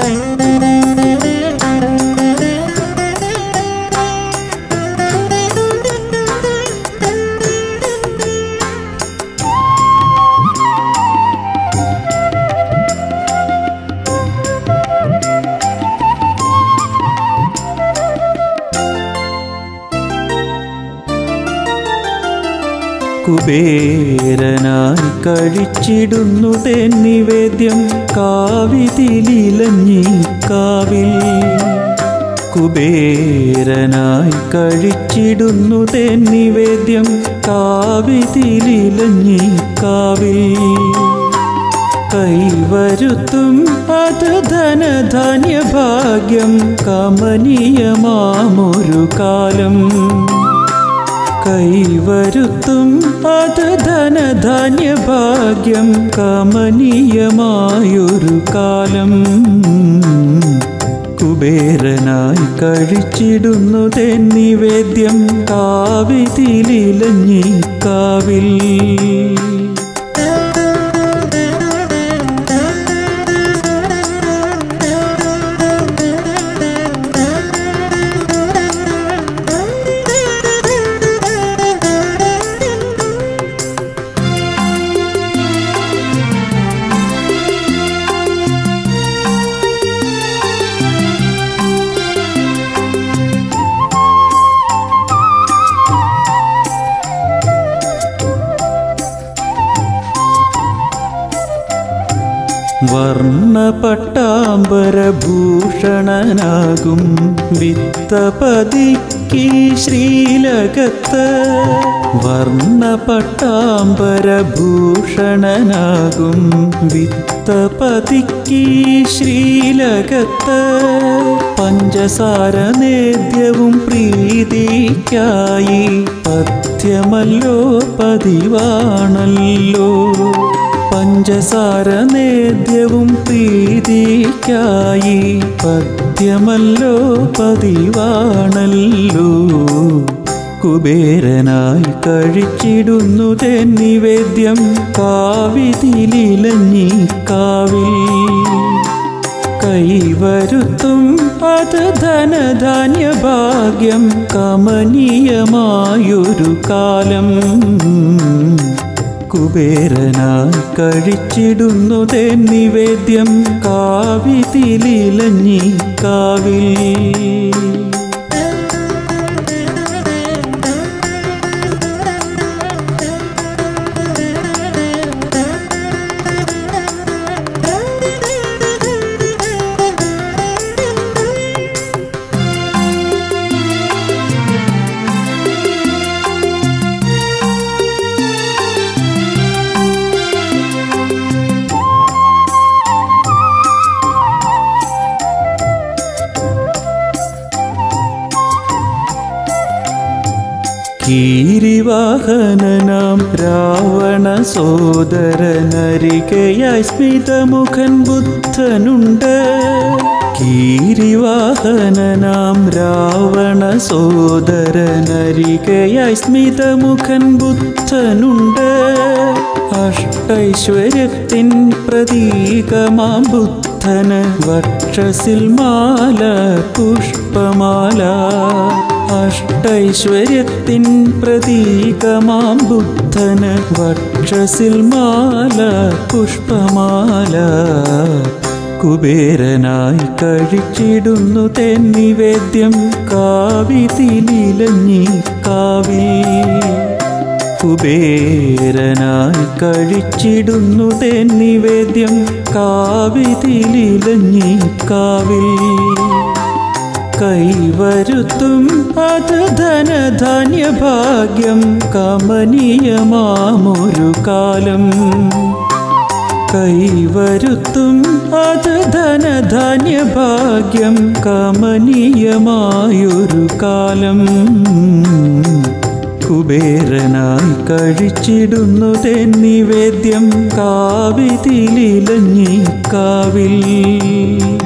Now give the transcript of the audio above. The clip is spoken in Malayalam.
കുബേരനായി കഴിച്ചിടുന്നു നിവേദ്യം കാവിതിലിലഞ്ഞി കാവിൽ കുബേരനായി കഴിച്ചിടുന്നു നിവേദ്യം കാവിതിലിലഞ്ഞി കാവിൽ കൈവരുത്തും അത് ധനധാന്യ ഭാഗ്യം കമനീയമാമൊരു കാലം കൈവരുത്തും അത് ധനധാന്യ ഭാഗ്യം കമനീയമായൊരു കാലം കുബേരനായി കഴിച്ചിടുന്നു നിവേദ്യം കാവിതിലിലഞ്ഞി കാവിൽ വർണ്ണപട്ടാംബരഭൂഷണനാകും വിത്തപതിക്ക് ശ്രീലകത്ത് വർണ്ണപട്ടാംബരഭൂഷണനാകും വിത്തപതിക്ക് ശ്രീലകത്ത് പഞ്ചസാര നേദ്യവും പ്രീതിക്കായി പഥ്യമല്ലോ പതിവാണല്ലോ പഞ്ചസാര നേദ്യവും പ്രീതിക്കായി പദ്യമല്ലോ പതിവാണല്ലോ കുബേരനായി കഴിച്ചിടുന്നു നിവേദ്യം കാവിതിലിലഞ്ഞി കാവിൽ കൈവരുത്തും അത് ധനധാന്യ ഭാഗ്യം കമനീയമായൊരു കാലം കുബേരനായി കഴിച്ചിടുന്നു നിവേദ്യം കാവിതിലിലഞ്ഞി കാവിൽ കീരിവാഹനനാം രാവണ സോദരനരികയായി സ്മിതമുഖൻ ബുദ്ധനുണ്ട് കീരിവാഹനനാം രാവണ സോദരനരികയായി സ്മിതമുഖൻ ബുദ്ധനുണ്ട് അഷ്ടൈശ്വര്യത്തിൻ പ്രതീകമാം ബുദ്ധന് വക്ഷസിൽ മാല പുഷ്പമാല അഷ്ടൈശ്വര്യത്തിൻ പ്രതീകമാം ബുദ്ധന് വക്ഷസിൽ മാല പുഷ്പമാല കുബേരനായി കഴിച്ചിടുന്നു നിവേദ്യം കാവിതിലിലഞ്ഞി കാവിൽ കുബേരനായി കഴിച്ചിടുന്നു നിവേദ്യം കാവിതിലിലഞ്ഞി കാവിൽ കൈവരുത്തും അത് ധനധാന്യ ഭാഗ്യം കമനീയമാമൊരു കാലം കൈവരുത്തും അത് ധനധാന്യ ഭാഗ്യം കമനീയമായൊരു കാലം കുബേരനായി കഴിച്ചിടുന്നു നിവേദ്യം കാവിതിലിലഞ്ഞി കാവിൽ